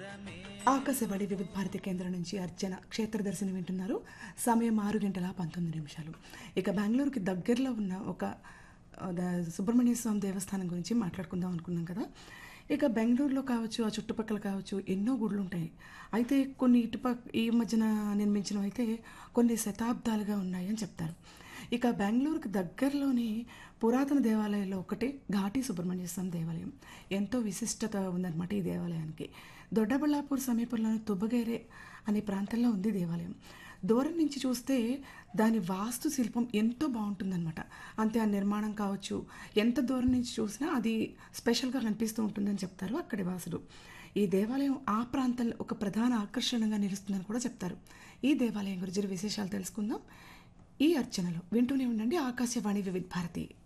ఆకాశవాణి వివిధ భారతి కేంద్రం నుంచి అర్చన క్షేత్ర దర్శనం వింటున్నారు సమయం ఆరు గంటల పంతొమ్మిది నిమిషాలు ఇక బెంగళూరుకి దగ్గరలో ఉన్న ఒక ఆ, ద- సుబ్రహ్మణ్య స్వామి దేవస్థానం గురించి మాట్లాడుకుందాం అనుకున్నాం కదా ఇక బెంగళూరులో కావచ్చు ఆ చుట్టుపక్కల కావచ్చు ఎన్నో గుడులు ఉంటాయి అయితే కొన్ని ఇటుపక్క ఈ మధ్యన నిర్మించినవి అయితే కొన్ని శతాబ్దాలుగా ఉన్నాయి అని చెప్తారు ఇక బెంగళూరుకి దగ్గరలోని పురాతన దేవాలయాల్లో ఒకటి ఘాటి సుబ్రహ్మణ్య స్వామి దేవాలయం ఎంతో విశిష్టత ఉందన్నమాట ఈ దేవాలయానికి దొడ్డబళ్ళాపూర్ సమీపంలోని తుబ్బగేరే అనే ప్రాంతంలో ఉంది దేవాలయం దూరం నుంచి చూస్తే దాని వాస్తు శిల్పం ఎంతో బాగుంటుందన్నమాట అంతే ఆ నిర్మాణం కావచ్చు ఎంత దూరం నుంచి చూసినా అది స్పెషల్గా కనిపిస్తూ ఉంటుందని చెప్తారు అక్కడి వాసులు ఈ దేవాలయం ఆ ప్రాంతంలో ఒక ప్రధాన ఆకర్షణగా నిలుస్తుందని కూడా చెప్తారు ఈ దేవాలయం గురించి విశేషాలు తెలుసుకుందాం ఈ అర్చనలో వింటూనే ఉండండి ఆకాశవాణి వివిధ భారతి